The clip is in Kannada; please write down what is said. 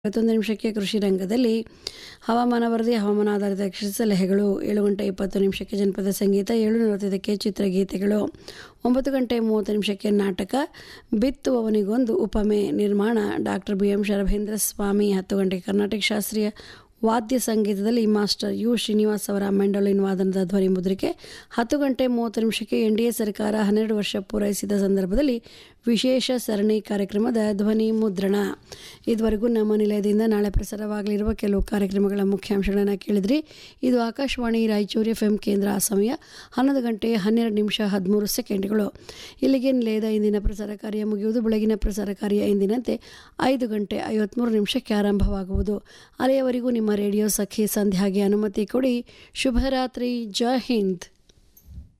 ಐವತ್ತೊಂದು ನಿಮಿಷಕ್ಕೆ ಕೃಷಿ ರಂಗದಲ್ಲಿ ಹವಾಮಾನ ವರದಿ ಹವಾಮಾನ ಆಧಾರಿತ ಕೃಷಿ ಸಲಹೆಗಳು ಏಳು ಗಂಟೆ ಇಪ್ಪತ್ತು ನಿಮಿಷಕ್ಕೆ ಜನಪದ ಸಂಗೀತ ಏಳು ನಲವತ್ತೈದಕ್ಕೆ ಚಿತ್ರಗೀತೆಗಳು ಒಂಬತ್ತು ಗಂಟೆ ಮೂವತ್ತು ನಿಮಿಷಕ್ಕೆ ನಾಟಕ ಬಿತ್ತುವವನಿಗೊಂದು ಉಪಮೆ ನಿರ್ಮಾಣ doctor B M Sharabhendra Swamy ಹತ್ತು ಗಂಟೆಗೆ ಕರ್ನಾಟಕ ಶಾಸ್ತ್ರೀಯ ವಾದ್ಯ ಸಂಗೀತದಲ್ಲಿ ಮಾಸ್ಟರ್ ಯು ಶ್ರೀನಿವಾಸ್ ಅವರ ಮೆಂಡೋಲಿನ್ ವಾದನದ ಧ್ವನಿ ಮುದ್ರಿಕೆ ಹತ್ತು ಗಂಟೆ ಮೂವತ್ತು ನಿಮಿಷಕ್ಕೆ ಎನ್ ಡಿ ಎ ಸರ್ಕಾರ ಹನ್ನೆರಡು ವರ್ಷ ಪೂರೈಸಿದ ಸಂದರ್ಭದಲ್ಲಿ ವಿಶೇಷ ಸರಣಿ ಕಾರ್ಯಕ್ರಮದ ಧ್ವನಿ ಮುದ್ರಣ ಇದುವರೆಗೂ ನಮ್ಮ ನಿಲಯದಿಂದ ನಾಳೆ ಪ್ರಸಾರವಾಗಲಿರುವ ಕೆಲವು ಕಾರ್ಯಕ್ರಮಗಳ ಮುಖ್ಯಾಂಶಗಳನ್ನು ಕೇಳಿದ್ರಿ ಇದು ಆಕಾಶವಾಣಿ ರಾಯಚೂರು ಎಫ್ ಎಂ ಕೇಂದ್ರ ಸಮಯ ಹನ್ನೊಂದು ಗಂಟೆ ಹನ್ನೆರಡು ನಿಮಿಷ ಹದಿಮೂರು ಸೆಕೆಂಡ್ಗಳು ಇಲ್ಲಿಗೆ ನಿಲಯದ ಇಂದಿನ ಪ್ರಸಾರ ಕಾರ್ಯ ಮುಗಿಯುವುದು ಬೆಳಗಿನ ಪ್ರಸಾರ ಕಾರ್ಯ ಎಂದಿನಂತೆ ಐದು ಗಂಟೆ ಐವತ್ತ್ಮೂರು ನಿಮಿಷಕ್ಕೆ ಆರಂಭವಾಗುವುದು ಅಲ್ಲಿಯವರೆಗೂ ನಿಮ್ಮ ರೇಡಿಯೋ ಸಖಿ ಸಂಧ್ಯಾಗೆ ಅನುಮತಿ ಕೊಡಿ ಶುಭರಾತ್ರಿ ಜೈ ಹಿಂದ್